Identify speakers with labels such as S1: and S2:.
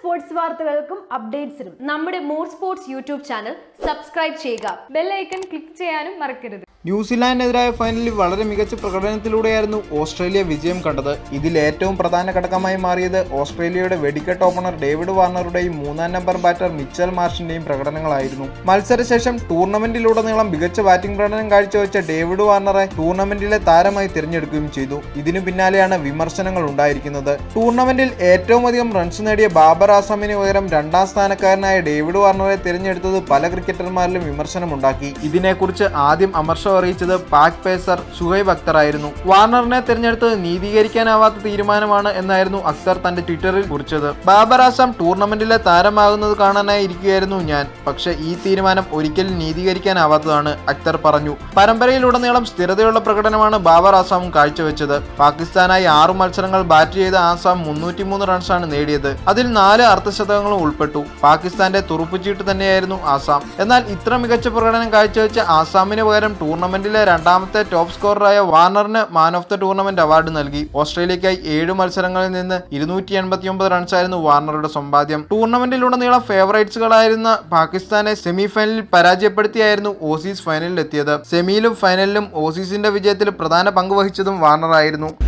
S1: sports വാർത്തകൾക്കും അപ്ഡേറ്റ്സിനും
S2: നമ്മുടെ more sports YouTube channel subscribe ചെയ്യുക
S3: ബെല്ലൈക്കൺ ക്ലിക്ക് ചെയ്യാനും മറക്കരുത്
S4: ന്യൂസിലാൻഡിനെതിരായ ഫൈനലിൽ വളരെ മികച്ച പ്രകടനത്തിലൂടെയായിരുന്നു ഓസ്ട്രേലിയ വിജയം കണ്ടത് ഇതിൽ ഏറ്റവും പ്രധാന ഘടകമായി മാറിയത് ഓസ്ട്രേലിയയുടെ വെടിക്കെട്ട് ഓപ്പണർ ഡേവിഡ് വാർണറുടെയും മൂന്നാം നമ്പർ ബാറ്റർ മിച്ചൽ മാർഷിന്റെയും പ്രകടനങ്ങളായിരുന്നു മത്സരശേഷം ടൂർണമെന്റിലുടനീളം മികച്ച ബാറ്റിംഗ് പ്രകടനം കാഴ്ചവെച്ച ഡേവിഡ് വാർണറെ ടൂർണമെന്റിലെ താരമായി തിരഞ്ഞെടുക്കുകയും ചെയ്തു ഇതിനു പിന്നാലെയാണ് വിമർശനങ്ങൾ ഉണ്ടായിരിക്കുന്നത് ടൂർണമെന്റിൽ ഏറ്റവും അധികം റൺസ് നേടിയ ബാബർ ആസാമിന് പകരം രണ്ടാം സ്ഥാനക്കാരനായ ഡേവിഡ് വാർണറെ തിരഞ്ഞെടുത്തത് പല ക്രിക്കറ്റർമാരിലും വിമർശനമുണ്ടാക്കി ഇതിനെക്കുറിച്ച് ആദ്യം അമർഷം അറിയിച്ചത് പാക് പേസർ ഷുഹൈബ് അക്തർ ആയിരുന്നു വാർണറിനെ തിരഞ്ഞെടുത്തത് നീതീകരിക്കാനാവാത്ത തീരുമാനമാണ് എന്നായിരുന്നു അക്തർ തന്റെ ട്വിറ്ററിൽ കുറിച്ചത് ബാബർ ആസാം ടൂർണമെന്റിലെ താരമാകുന്നത് കാണാനായി ഇരിക്കുകയായിരുന്നു ഞാൻ പക്ഷേ ഈ തീരുമാനം ഒരിക്കലും നീതീകരിക്കാനാവാത്തതാണ് അക്തർ പറഞ്ഞു പരമ്പരയിലുടനീളം സ്ഥിരതയുള്ള പ്രകടനമാണ് ബാബർ ആസാമും കാഴ്ചവെച്ചത് പാകിസ്ഥാനായി ആറു മത്സരങ്ങൾ ബാറ്റ് ചെയ്ത ആസാം മുന്നൂറ്റിമൂന്ന് റൺസാണ് നേടിയത് അതിൽ നാല് അർദ്ധശതകങ്ങളും ഉൾപ്പെട്ടു പാകിസ്ഥാന്റെ തുറുപ്പുചീട്ട് തന്നെയായിരുന്നു ആസാം എന്നാൽ ഇത്ര മികച്ച പ്രകടനം കാഴ്ചവെച്ച ആസാമിന് പകരം ടൂർണമെന്റിലെ രണ്ടാമത്തെ ടോപ്പ് സ്കോററായ വാർണറിന് man of the tournament award നൽകി ഓസ്ട്രേലിയക്കായി ഏഴ് മത്സരങ്ങളിൽ നിന്ന് ഇരുന്നൂറ്റി എൺപത്തിയൊമ്പത് റൺസായിരുന്നു വാർണറുടെ സമ്പാദ്യം ടൂർണമെന്റിലുടനീളം ഫേവറേറ്റ്സുകളായിരുന്ന പാകിസ്ഥാനെ സെമിഫൈനലിൽ പരാജയപ്പെടുത്തിയായിരുന്നു ഓസീസ് ഫൈനലിൽ എത്തിയത് സെമിയിലും ഫൈനലിലും ഓസീസിന്റെ വിജയത്തിൽ പ്രധാന പങ്ക് വഹിച്ചതും വാർണറായിരുന്നു